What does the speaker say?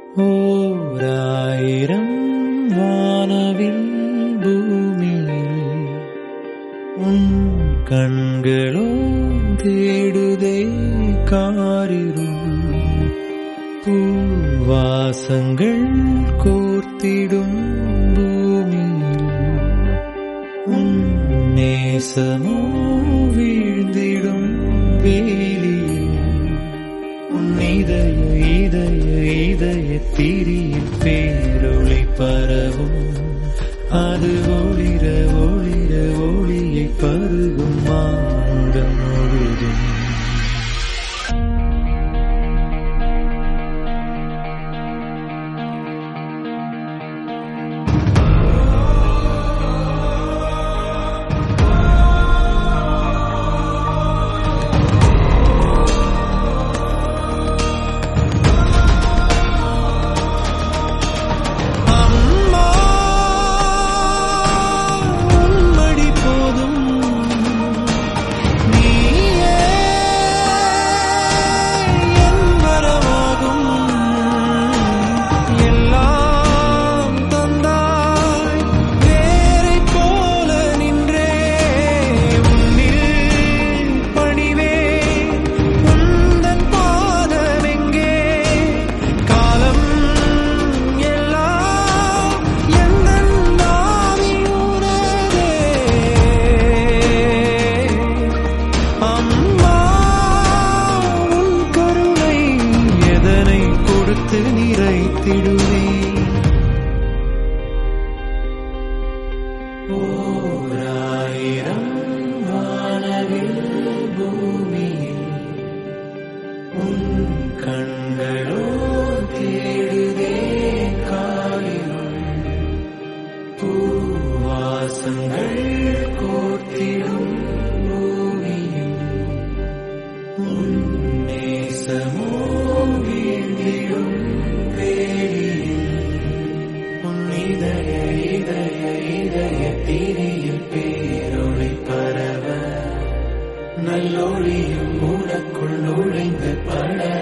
ஓராயிரம் வானவில் பூமியில் உன் கண்களோ தேடுதே காரிருள் பூவாசங்கள் கோர்த்திடும் பூமியில் உன் நேசமோ வீழ்ந்திடும் வேலியில் உன் இதய இதய இதய திரியில் பேரொளி பரவும் அது ஒளிர ஒளிர ஒளியை பருகும் மாண்டம் முழுதும் அம்மா உன்மடி போதும் நீயே என் வரமாகும் எல்லாம் தந்தாய் வேரை போல நின்றே உன்னில் பணிவே உந்தன் பாதமெங்கே காலம் எல்லாம் எந்தன் நாவி உனதே அம்மா உன் கருணை எதனை கொடுத்து நிறைத்திடுவே ஓராயிரம் வானவில் பூமியில் உன் கண்களோ தேடுதே காலிருள் பூவாசங்கள் கோர்த்திடும் பூமியில் உன் நேசமோ வீழ்ந்திடும் வேலியில் உன் இதய இதய இதய தீரியில் பேரொளி பரவ நல்லொளியும் உனக்குள் நுழைந்து பட